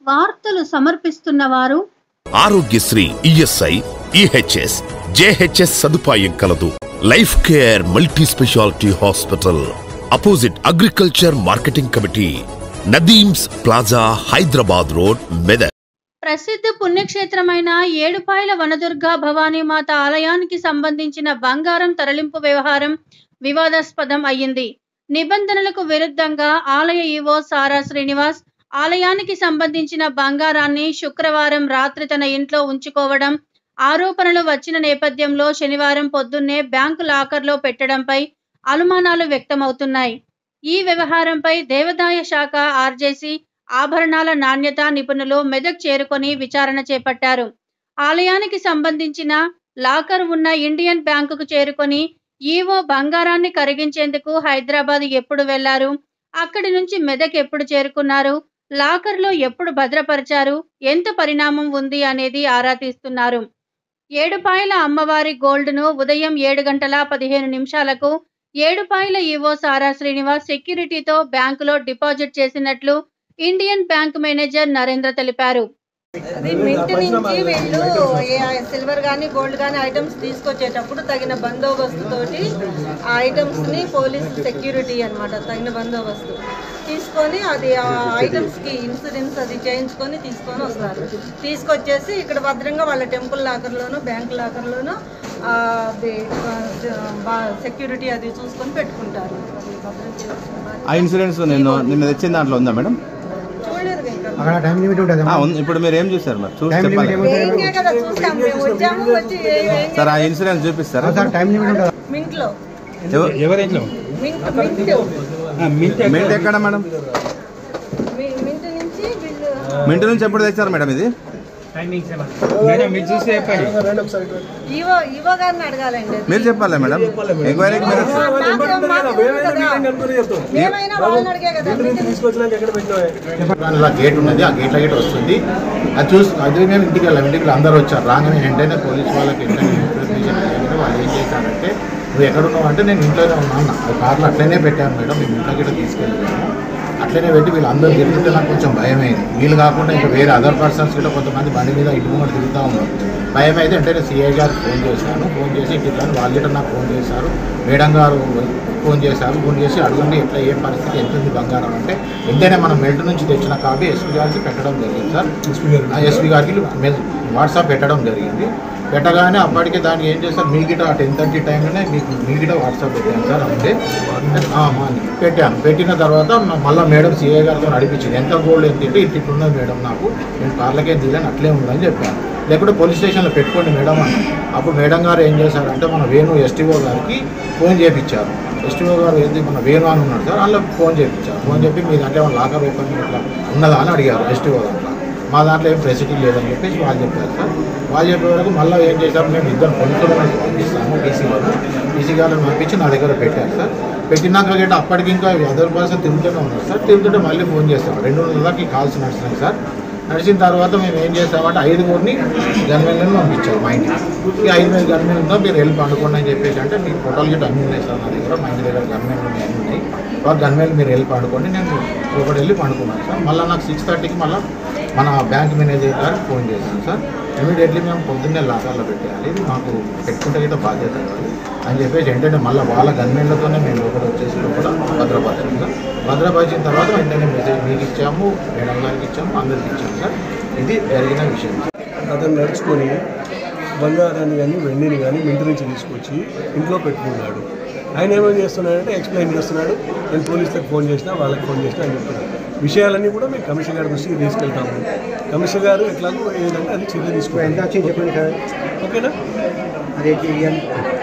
వార్తలు సమర్పిస్తున్నవారు Aarogyasri ESI EHS JHS సదుపాయం కలదు life care multi speciality hospital opposite agriculture marketing committee Nadeem's plaza Hyderabad road Medak ప్రసిద్ధ పుణ్యక్షేత్రమైన ఏడుపాయల వనదుర్గ భవానీమాత ఆలయానికి సంబంధించిన బంగారం తరలింపు వ్యవహారం వివాదాస్పదం అయ్యింది నిబంధనలకు విరుద్ధంగా ఆలయ ఈవో సారా శ్రీనివాస్ ఆలయానికి సంబంధించిన బంగారాన్ని శుక్రవారం రాత్రి తన ఇంట్లో ఉంచుకోవడం ఆరోపణలు వచ్చిన నేపథ్యంలో శనివారం పొద్దున్నే బ్యాంకు లాకర్లో పెట్టడంపై అనుమానాలు వ్యక్తమవుతున్నాయి ఈ వ్యవహారంపై దేవాదాయ శాఖ ఆర్జేసీ ఆభరణాల నాణ్యత నిపుణులు మెదక్ చేరుకొని విచారణ చేపట్టారు ఆలయానికి సంబంధించిన లాకర్ ఉన్న ఇండియన్ బ్యాంకుకు చేరుకొని ఈవో బంగారాన్ని కరిగించేందుకు హైదరాబాద్ ఎప్పుడు వెళ్లారు అక్కడి నుంచి మెదక్ ఎప్పుడు చేరుకున్నారు లాకర్లో ఎప్పుడు భద్రపరిచారు ఎంత పరిణామం ఉంది అనేది ఆరా తీస్తున్నారు ఏడుపాయల అమ్మవారి గోల్డ్ను ఉదయం ఏడు గంటల పదిహేను నిమిషాలకు ఏడుపాయల ఈవో సారా శ్రీనివాస్ సెక్యూరిటీతో బ్యాంకులో డిపాజిట్ చేసినట్లు ఇండియన్ బ్యాంక్ మేనేజర్ నరేంద్ర తెలిపారు అది మింట్ నుంచి వీళ్ళు ఏ సిల్వర్ కానీ గోల్డ్ కానీ ఐటమ్స్ తీసుకొచ్చేటప్పుడు తగిన బందోబస్తు తోటి ఆ ఐటమ్స్ ని పోలీస్ సెక్యూరిటీ అన్నమాట తగిన బందోబస్తు తీసుకొని అది ఆ ఐటమ్స్ కి ఇన్సూరెన్స్ అది చేయించుకొని తీసుకొని వస్తారు తీసుకొచ్చేసి ఇక్కడ భద్రంగా వాళ్ళ టెంపుల్ లాకర్లోను బ్యాంక్ లాకర్లోను సెక్యూరిటీ అది చూసుకొని పెట్టుకుంటారు అది భద్రం చేయాల్సిన బాధ్యత. ఆ ఇన్సూరెన్స్ నేను నిన్న తెచ్చిన దాంట్లో ఉందా మేడం చూడలేదు ఇంకా అక్కడ టైం లిమిట్ ఉంటుంది ఆ, ఉంది. ఇప్పుడు మీరు ఏం చూసారు మరి చూసి టైం లిమిట్ చెప్పాలి ఏముంటుంది ఏంగే కదా చూస్తాం మేము వచ్చాము వచ్చి ఏ- ఏం సార్ ఆ ఇన్సూరెన్స్ చూపిస్తారా సార్ టైం లిమిట్ ఉంటుంది మింట్లో ఎవ- ఎవరేంట్లో మింట్ మింట్ మింట్ మింట్ ఎక్కడ మేడం మీ- మింట్ నుంచి వీళ్ళు మింట్ నుంచి ఎప్పుడు తెచ్చారు మేడం ఇది మేడం మీరు చూసి చెప్పండి ఈవో ఈవో గారిని అడగాలండి అది. మీరు చెప్పాలి మేడం ఎంక్వైరీకి మీరు మాకు- మాకు తెలియదు కదా. మేమైనా వాళ్ళని అడిగే కదా మింట్ ఇలా గేట్ ఉన్నది ఆ గేట్ల గేట్ వస్తుంది అది చూసి అది మేము ఇంటికి వెళ్ళాం ఇంటికి వెళ్ళి అందరూ వచ్చారు రాగానే వెంటనే పోలీస్ వాళ్ళకి వెంటనే ఇన్ఫర్మేషన్ ఇవ్వగానే వాళ్ళు ఏం చేశారంటే నువ్వు ఎక్కడున్నావు అంటే నేను ఇంట్లోనే ఉన్నాను ఆ కార్లో అట్లనే పెట్టాను మేడం మేము ఇంట్లో గిట్ట తీసుకెళ్ళాము అట్లనే పెట్టి వీళ్ళు అందరూ తిరుగుతుంటే నాకు కొంచెం భయమైంది వీళ్ళు కాకుండా ఇంకా వేరే అదర్ పర్సన్స్ కూడా కొంతమంది బండి మీద ఇటు ముందు తిరుగుతూ ఉన్నారు భయం అయితే వెంటనే సిఐ గారికి ఫోన్ చేశాను ఫోన్ చేసి ఇట్లా వాళ్ళు గిట్ట నాకు ఫోన్ చేశారు మేడం గారు ఫోన్ చేశారు ఫోన్ చేసి అడగండి ఎట్లా ఏ పరిస్థితి ఎంత ఉంది బంగారం అంటే వెంటనే మనం మెల్ట్ నుంచి తెచ్చిన కాపీ ఎస్పీ గారికి పెట్టడం జరిగింది సార్ ఆ ఎస్పీ గారికి మెల్- వాట్సాప్ పెట్టడం జరిగింది పెట్టగానే అప్పటికే దాన్ని ఏం చేస్తారు మీ గిట టెన్ థర్టీ టైంలోనే మీకు మీ గిట వాట్సాప్ పెట్టాను సార్ అంటే ఆ, మార్నింగ్ పెట్టాను పెట్టిన తర్వాత మ- మళ్ళా మేడం సిఏ గారితో నడిపించింది ఎంత గోల్డ్ ఎంత అంటే ఇట్లా ఇట్లా ఉన్నది మేడం నాకు నేను కార్లకే దిగాను అట్లే ఉందని చెప్పాను లేకుంటే పోలీస్ స్టేషన్లో పెట్టుకోండి మేడం అని అప్పుడు మేడం గారు ఏం చేశారంటే మన వేణు ఎస్టీఓ గారికి ఫోన్ చేయించారు ఎస్టీఓ గారు ఏంది మన వేణు అని ఉన్నాడు సార్ అందులో ఫోన్ చేయించారు ఫోన్ చెప్పి మీ దాంట్లో ఏమైనా లాకర్ ఓపెన్ ఇట్లా ఉన్నదా అని అడిగారు ఎస్టీఓ దాంట్లో మా దాంట్లో ఏం ఫెసిలిటీ లేదని చెప్పేసి వాళ్ళు చెప్పారు సార్ వాళ్ళు చెప్పే వరకు మళ్ళీ ఏం చేశారు మేము ఇద్దరు పొలిసులను పంపిస్తాము డీసీ వాళ్ళు డీసీ గారిని పంపించి నా దగ్గర పెట్టారు సార్ పెట్టినాక గట్ట అప్పటికి ఇంకా అదర్ పర్సన్ తిరుగుతూనే ఉన్నారు సార్ తిరుగుతుంటే మళ్ళీ ఫోన్ చేస్తాం రెండు వందలకి కాల్స్ నడిచినాయి సార్ నడిచిన తర్వాత మేము ఏం చేస్తామంటే ఐదుగురిని గన్మెన్లను పంపించారు మా ఇంటికి ఈ ఐదు మంది గన్మెన్ ఉందో మీరు వెళ్ళి పండుకోండి అని చెప్పేసి అంటే మీ ఫోటోలు గిట్ట అన్నీ ఉన్నాయి సార్ నా దగ్గర మా ఇంటి దగ్గర గన్మెన్లు ఉన్నాయి అన్నీ ఉన్నాయి ఒక గన్మెన్లు మీరు వెళ్ళి పండుకోండి నేను ఒకటి వెళ్ళి పండుకున్నాను సార్ మళ్ళీ నాకు సిక్స్ థర్టీకి మళ్ళీ మన బ్యాంక్ మేనేజర్ గారికి ఫోన్ చేశాను సార్ ఇమీడియట్లీ మేము పొద్దున్నే లాకర్లో పెట్టేయాలి ఇది మాకు పెట్టుకుంటే గిట్ట బాధ్యత కాదు అని చెప్పేసి ఏంటంటే మళ్ళీ వాళ్ళ గన్మెన్లతోనే మేము లోపల వచ్చేసి లోపల భద్రపరిచాం సార్ భద్రపరిచిన తర్వాత వెంటనే మెసేజ్ మీకు ఇచ్చాము మేడం గారికి ఇచ్చాము అందరికి ఇచ్చాము సార్ ఇది జరిగిన విషయం అతను నడుచుకొని బంగారాన్ని కానీ వెండిని కానీ మింటి నుంచి తీసుకొచ్చి ఇంట్లో పెట్టుకున్నాడు ఆయన ఏమేం చేస్తున్నాడంటే ఎక్స్ప్లెయిన్ చేస్తున్నాడు నేను పోలీసులకు ఫోన్ చేసినా వాళ్ళకి ఫోన్ చేసినా అని చెప్తున్నాను విషయాలన్నీ కూడా మేము కమిషనర్ గారి దృష్టికి తీసుకెళ్తాము కమిషనర్ గారు ఎట్లాగో ఏదంటే అది చర్య ఎంత తీసుకుంటాం వచ్చింది చెప్పండి సార్ ఓకేనా అదేంటి